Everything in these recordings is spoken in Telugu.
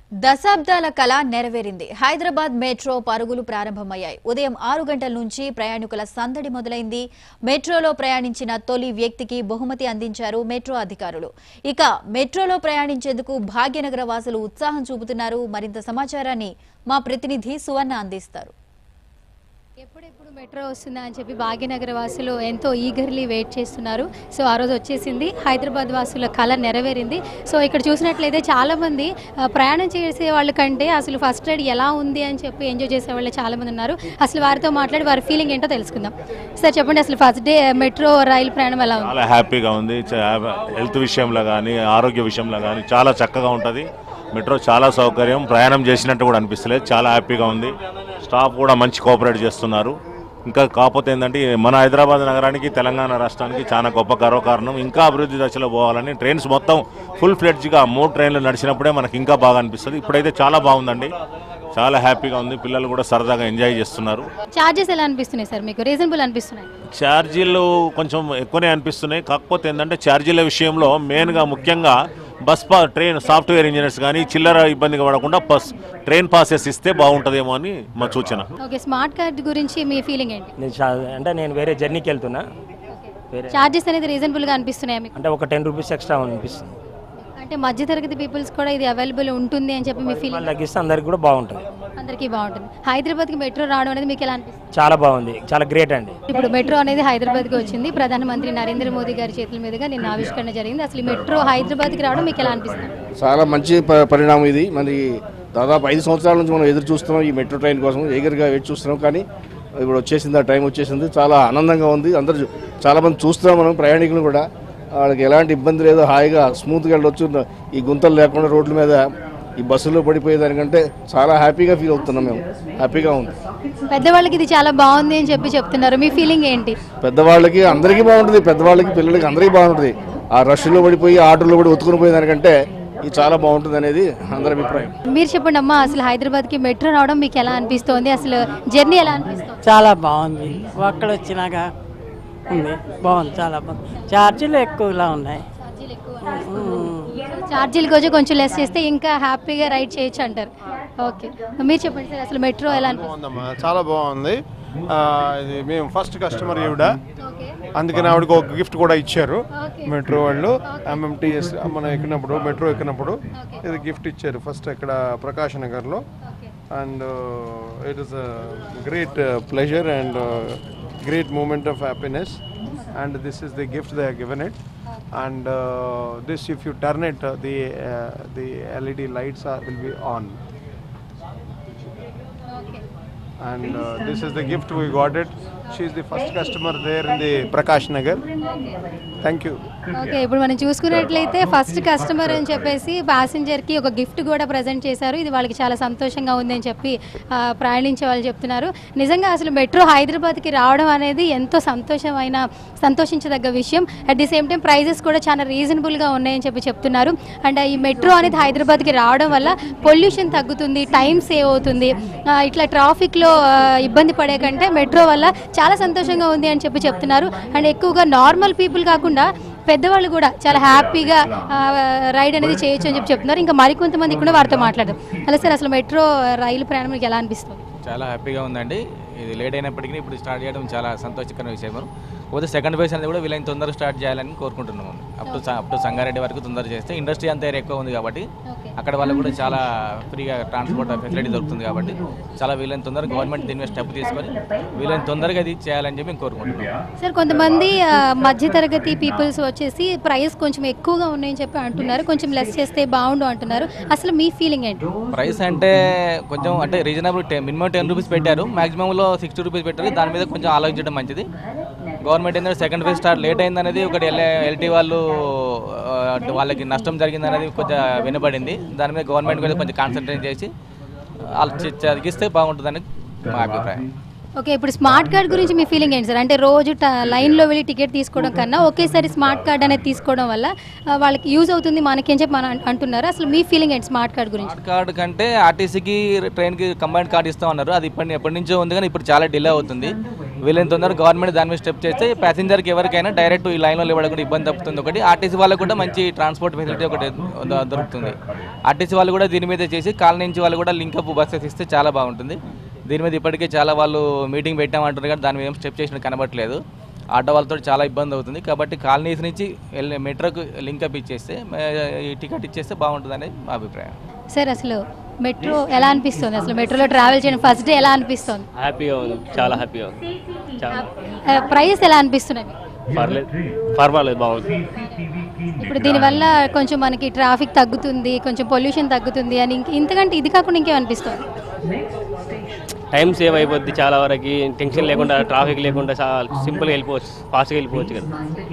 దశాబ్దాల కళ నెరవేరింది హైదరాబాద్ మెట్రో పరుగులు ప్రారంభమయ్యాయి ఉదయం ఆరు గంటల నుంచి ప్రయాణికుల సందడి మొదలైంది మెట్రోలో ప్రయాణించిన తొలి వ్యక్తికి బహుమతి అందించారు మెట్రో అధికారులు ఇక మెట్రోలో ప్రయాణించేందుకు భాగ్యనగర వాసులు ఉత్సాహం చూపుతున్నారు మరింత సమాచారాన్ని మా ప్రతినిధి సువర్ణ అందిస్తారు ఎప్పుడెప్పుడు మెట్రో వస్తుందా అని చెప్పి భాగ్యనగర వాసులు ఎంతో ఈగర్లీ వెయిట్ చేస్తున్నారు సో ఆ రోజు వచ్చేసింది హైదరాబాద్ వాసుల కళ నెరవేరింది సో ఇక్కడ చూసినట్లయితే చాలామంది ఆ, ప్రయాణం చేసే వాళ్ళ కంటే అసలు ఫస్ట్ రైడ్ ఎలా ఉంది అని చెప్పి ఎంజాయ్ చేసే వాళ్ళు చాలామంది ఉన్నారు అసలు వారితో మాట్లాడి వారి ఫీలింగ్ ఏంటో తెలుసుకుందాం సార్ చెప్పండి అసలు ఫస్ట్ డే మెట్రో రైలు ప్రయాణం ఎలా ఉంది చాలా హ్యాపీగా ఉంది చ- హెల్త్ విషయంలో కానీ ఆరోగ్య విషయంలో కానీ చాలా చక్కగా ఉంటుంది మెట్రో చాలా సౌకర్యం ప్రయాణం చేసినట్టు కూడా అనిపిస్తలేదు చాలా హ్యాపీగా ఉంది స్టాఫ్ కూడా మంచి కోఆపరేట్ చేస్తున్నారు ఇంకా కాకపోతే ఏంటంటే మన హైదరాబాద్ నగరానికి తెలంగాణ రాష్ట్రానికి చాలా గొప్ప గర్వకారణం ఇంకా అభివృద్ధి దశలో పోవాలని ట్రైన్స్ మొత్తం ఫుల్ ఫ్లెడ్జ్గా మూడు ట్రైన్లు నడిచినప్పుడే మనకి ఇంకా బాగా అనిపిస్తుంది ఇప్పుడైతే చాలా బాగుందండి చాలా హ్యాపీగా ఉంది పిల్లలు కూడా సరదాగా ఎంజాయ్ చేస్తున్నారు చార్జెస్ ఎలా అనిపిస్తున్నాయి సార్ మీకు రీజనబుల్ అనిపిస్తున్నాయి ఛార్జీలు కొంచెం ఎక్కువనే అనిపిస్తున్నాయి కాకపోతే ఏంటంటే ఛార్జీల విషయంలో మెయిన్గా ముఖ్యంగా బస్ పా ట్రైన్ సాఫ్ట్వేర్ ఇంజనీర్స్ కానీ చిల్లర ఇబ్బందిగా పడకుండా బస్ ట్రైన్ పాసెస్ ఇస్తే బాగుంటుందేమో అని మా సూచన ఓకే స్మార్ట్ కార్డ్ గురించి మీ ఫీలింగ్ ఏంటి నేను చా- అంటే నేను వేరే జర్నీకి వెళ్తున్నా వేరే చార్జెస్ అనేది రీజనబుల్గా అనిపిస్తున్నాయా మీకు అంటే ఒక టెన్ రూపీస్ ఎక్స్ట్రా అనిపిస్తుంది అంటే మధ్యతరగతి పీపుల్స్ కూడా ఇది అవైలబుల్ ఉంటుంది అని చెప్పి మీ ఫీలింగ్ వాళ్ళు తగ్గిస్తే అందరికి కూడా బాగుంటుంది అందరికీ బాగుంటుంది హైదరాబాద్కి మెట్రో రావడం అనేది మీకు ఎలా అనిపిస్తుంది చాలా బాగుంది చాలా గ్రేట్ అండి ఇప్పుడు మెట్రో అనేది హైదరాబాద్కి వచ్చింది ప్రధానమంత్రి నరేంద్ర మోదీ గారి చేతుల మీదుగా నిన్న ఆవిష్కరణ జరిగింది అసలు ఈ మెట్రో హైదరాబాద్కి రావడం మీకు ఎలా అనిపిస్తుంది చాలా మంచి ప- పరిణామం ఇది మరి దాదాపు ఐదు సంవత్సరాల నుంచి మనం ఎదురు చూస్తున్నాం ఈ మెట్రో ట్రైన్ కోసం ఎగర్గా వెయిట్ చూస్తున్నాం కానీ ఇప్పుడు వచ్చేసింది ఆ టైం వచ్చేసింది చాలా ఆనందంగా ఉంది అందరు చూ- చాలా మంది చూస్తున్నాం మనం ప్రయాణికులు కూడా వాళ్ళకి ఎలాంటి ఇబ్బంది లేదు హాయిగా స్మూత్గా వెళ్ళొచ్చు ఈ గుంతలు లేకుండా రోడ్ల మీద ఈ బస్సులో పడిపోయేదానికంటే చాలా హ్యాపీగా ఫీల్ అవుతున్నాం మేము హ్యాపీగా ఉంది పెద్దవాళ్ళకి ఇది చాలా బాగుంది అని చెప్పి చెప్తున్నారు మీ ఫీలింగ్ ఏంటి పెద్దవాళ్ళకి అందరికీ బాగుంటుంది పెద్దవాళ్ళకి పిల్లలకి అందరికీ బాగుంటుంది ఆ రష్లో పడిపోయి ఆటోలో పడి ఒత్తుకుని పోయేదానికంటే ఇది చాలా బాగుంటుంది అనేది అందరి అభిప్రాయం మీరు చెప్పండి అమ్మా అసలు హైదరాబాద్కి మెట్రో రావడం మీకు ఎలా అనిపిస్తోంది అసలు జర్నీ ఎలా అనిపిస్తుంది చాలా బాగుంది అక్కడ వచ్చినాక ఉంది బాగుంది చాలా బాగుంది ఛార్జీలు ఎక్కువలా ఉన్నాయి ఉమ్. ఛార్జీలు కొంచెం కొంచెం లెస్ చేస్తే ఇంకా హ్యాపీగా రైడ్ చేయొచ్చు అంటారు ఓకే మీరు చెప్పండి సార్ అసలు మెట్రో ఎలా అనిపిస్తుంది బాగుందమ్మా చాలా బాగుంది ఆ, ఇది మేము ఫస్ట్ కస్టమర్ ఈవిడ ఓకే అందుకని ఆవిడకి ఒక గిఫ్ట్ కూడా ఇచ్చారు Okay. మెట్రో వాళ్ళు ఎంఎంటీఎస్ మనం ఎక్కినప్పుడు మెట్రో ఎక్కినప్పుడు ఇది గిఫ్ట్ ఇచ్చారు ఫస్ట్ ఇక్కడ ప్రకాష్ నగర్లో and it is great pleasure and great moment of happiness and this is the gift they given it and this if you turn it the the LED lights will be on and uh, this is the gift we got it she is the first customer there in the prakash nagar thank you okay ఇప్పుడు మనం చూసుకున్నట్లయితే ఫస్ట్ కస్టమర్ అని చెప్పేసి ప్యాసింజర్కి ఒక గిఫ్ట్ కూడా ప్రజెంట్ చేశారు ఇది వాళ్ళకి చాలా సంతోషంగా ఉందని చెప్పి ఆ, ప్రయాణించే వాళ్ళు చెప్తున్నారు నిజంగా అసలు మెట్రో హైదరాబాద్కి రావడం అనేది ఎంతో సంతోషమైన సంతోషించదగ్గ విషయం at the same time prices కూడా చాలా రీజనబుల్గా ఉన్నాయని చెప్పి చెప్తున్నారు అండ్ ఈ మెట్రో అనేది హైదరాబాద్కి రావడం వల్ల పొల్యూషన్ తగ్గుతుంది టైం సేవ్ అవుతుంది ఆ, ఇట్లా ట్రాఫిక్లో ఆ, ఇబ్బంది పడే కంటే మెట్రో వల్ల చాలా సంతోషంగా ఉంది అని చెప్పి చెప్తున్నారు అండ్ ఎక్కువగా నార్మల్ పీపుల్ కాకుండా పెద్దవాళ్ళు కూడా చాలా హ్యాపీగా ఆ, రైడ్ అనేది చేయొచ్చు అని చెప్పి చెప్తున్నారు ఇంకా మరికొంతమంది కూడా వారితో మాట్లాడదాం అలా సార్ అసలు మెట్రో రైలు ప్రయాణం మీకు ఎలా అనిపిస్తుంది చాలా హ్యాపీగా ఉందండి ఇది లేట్ అయినప్పటికీ ఇప్పుడు స్టార్ట్ చేయడం చాలా సంతోషకరమైన విషయం పోతే సెకండ్ ఫేజ్ అనేది కూడా వీళ్ళని తొందరగా స్టార్ట్ చేయాలని కోరుకుంటున్నాము up to up to Sangareddy వరకు తొందరగా చేస్తే ఇండస్ట్రీ అంత ఏరియా ఎక్కువ ఉంది కాబట్టి అక్కడ వాళ్ళకు కూడా చాలా ఫ్రీగా ట్రాన్స్పోర్ట్ ఫెసిలిటీ దొరుకుతుంది కాబట్టి చాలా వీళ్ళని తొందరగా గవర్నమెంట్ దీని మీద స్టెప్ తీసుకొని వీళ్ళని తొందరగా ఇది చేయాలని చెప్పి మేము కోరుకుంటున్నాం సార్ కొంతమంది ఆ, మధ్యతరగతి పీపుల్స్ వచ్చేసి ప్రైస్ కొంచెం ఎక్కువగా ఉన్నాయని చెప్పి అంటున్నారు కొంచెం లెస్ చేస్తే బాగుండు అంటున్నారు అసలు మీ ఫీలింగ్ ఏంటి ప్రైస్ అంటే కొంచెం అంటే రీజనబుల్ మినిమం టెన్ రూపీస్ పెట్టారు మాక్సిమంలో సిక్స్టీ రూపీస్ పెట్టారు దాని మీద కొంచెం ఆలోచించడం మంచిది గవర్నమెంట్ ఏంటంటే సెకండ్ ఫేజ్ స్టార్ట్ లేట్ అయిందనేది ఒకటి ఎల్ ఎల్టీ వాళ్ళు ఆ, వాళ్ళకి నష్టం జరిగిందనేది కొంచెం వినబడింది దాని మీద గవర్నమెంట్ కూడా కొంచెం కాన్సన్ట్రేట్ చేసి వాళ్ళు తగ్గిస్తే బాగుంటుందని మా అభిప్రాయం ఓకే ఇప్పుడు స్మార్ట్ కార్డ్ గురించి మీ ఫీలింగ్ ఏంటి సార్ అంటే రోజు ట- లైన్లో వెళ్ళి టికెట్ తీసుకోవడం కన్నా ఒకేసారి స్మార్ట్ కార్డ్ అనేది తీసుకోవడం వల్ల ఆ, వాళ్ళకి యూజ్ అవుతుంది మనకి అని చెప్పి మనం అన్- అంటున్నారు అసలు మీ ఫీలింగ్ ఏంటి స్మార్ట్ కార్డ్ గురించి స్మార్ట్ కార్డ్ కంటే ఆర్టీసీకి ట్రైన్కి కంబైన్డ్ కార్డ్ ఇస్తా ఉన్నారు అది ఇప్పటి ఎప్పటి నుంచో ఉంది కానీ ఇప్పుడు చాలా డిలే అవుతుంది వీళ్ళని తొందరగా గవర్నమెంట్ దాని మీద స్టెప్ చేస్తే ప్యాసింజర్కి ఎవరికైనా డైరెక్ట్ ఈ లైన్లో లేవడం కూడా ఇబ్బంది తప్పుతుంది ఒకటి ఆర్టీసీ వాళ్ళకు కూడా మంచి ట్రాన్స్పోర్ట్ ఫెసిలిటీ ఒకటి ద- దొరుకుతుంది ఆర్టీసీ వాళ్ళు కూడా దీని మీద చేసి కాలనీ నుంచి వాళ్ళు కూడా లింకప్ బస్సెస్ ఇస్తే చాలా బాగుంటుంది దీని మీద ఇప్పటికే చాలా వాళ్ళు మీటింగ్ పెట్టామంటారు కానీ దాని మీద ఏం స్టెప్ చేసినట్టు కనబడట్లేదు ఆటో వాళ్ళతో చాలా ఇబ్బంది అవుతుంది కాబట్టి కాలనీస్ నుంచి వెళ్ళే మెట్రోకు లింకప్ ఇచ్చేస్తే మే- ఈ టికెట్ ఇచ్చేస్తే బాగుంటుంది అనేది మా అభిప్రాయం సార్ అసలు మెట్రో ఎలా అనిపిస్తుంది అసలు మెట్రోలో ట్రావెల్ చేయడం ఫస్ట్ డే ఎలా అనిపిస్తుంది హ్యాపీగా ఉంది చాలా హ్యాపీగా ఉంది చాలా ప్రైస్ ఎలా అనిపిస్తున్నాయి మీకు? పర్లేదు పర్వాలేదు బాగుంది ఇప్పుడు దీనివల్ల కొంచెం మనకి ట్రాఫిక్ తగ్గుతుంది కొంచెం పొల్యూషన్ తగ్గుతుంది అని ఇంక ఇంతకంటే ఇది కాకుండా ఇంకేమనిపిస్తుంది టైం సేవ్ అయిపోద్ది చాలా వరకు టెన్షన్ లేకుండా ట్రాఫిక్ లేకుండా చాలా సింపుల్గా వెళ్ళిపోవచ్చు ఫాస్ట్గా వెళ్ళిపోవచ్చు కదా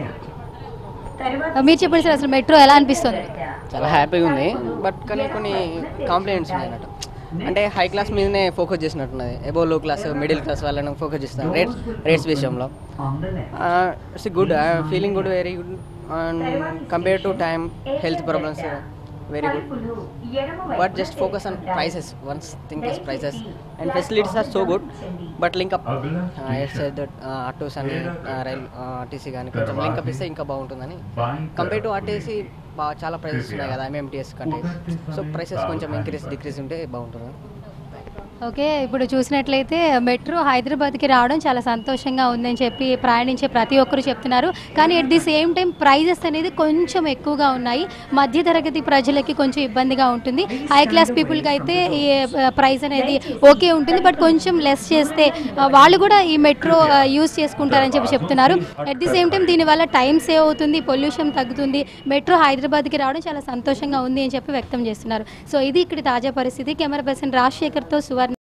మీరు చెప్పండి సార్ అసలు మెట్రో ఎలా అనిపిస్తుంది చాలా హ్యాపీగా ఉంది బట్ కానీ కొన్ని కాంప్లైంట్స్ ఉన్నాయి అన్నట్టు అంటే హై క్లాస్ మీదనే ఫోకస్ చేసినట్టున్నది ఎబో లో క్లాస్ మిడిల్ క్లాస్ వాళ్ళని ఫోకస్ చేస్తాను రేట్స్ రేట్స్ విషయంలో it's good feeling good very good and compare to time health problems very good but just focus on prices once think is prices and facilities are so good but link up it's that autos అని రైల్ ఆర్టీసీ కానీ కొంచెం లింక్ అప్ ఇస్తే ఇంకా బాగుంటుందని కంపేర్ టు ఆర్టీసీ బాగా చాలా ప్రైసెస్ ఉన్నాయి కదా ఎంఎంటీఎస్ కంటే సో ప్రైసెస్ కొంచెం ఇంక్రీస్ డిక్రీస్ ఉంటే బాగుంటుంది ఓకే ఇప్పుడు చూసినట్లయితే మెట్రో హైదరాబాద్కి రావడం చాలా సంతోషంగా ఉందని చెప్పి ప్రయాణించే ప్రతి ఒక్కరు చెప్తున్నారు కానీ at the same time prices అనేది కొంచెం ఎక్కువగా ఉన్నాయి మధ్య తరగతి ప్రజలకి కొంచెం ఇబ్బందిగా ఉంటుంది హై క్లాస్ పీపుల్కి అయితే ఈ ప్రైస్ అనేది ఓకే ఉంటుంది బట్ కొంచెం లెస్ చేస్తే ఆ, వాళ్ళు కూడా ఈ మెట్రో యూస్ చేసుకుంటారని చెప్పి చెప్తున్నారు అట్ ది సేమ్ టైం దీనివల్ల టైం సేవ్ అవుతుంది పొల్యూషన్ తగ్గుతుంది మెట్రో హైదరాబాద్కి రావడం చాలా సంతోషంగా ఉంది అని చెప్పి వ్యక్తం చేస్తున్నారు సో ఇది ఇక్కడ తాజా పరిస్థితి కెమెరా పర్సన్ రాజశేఖర్తో సువర్ణ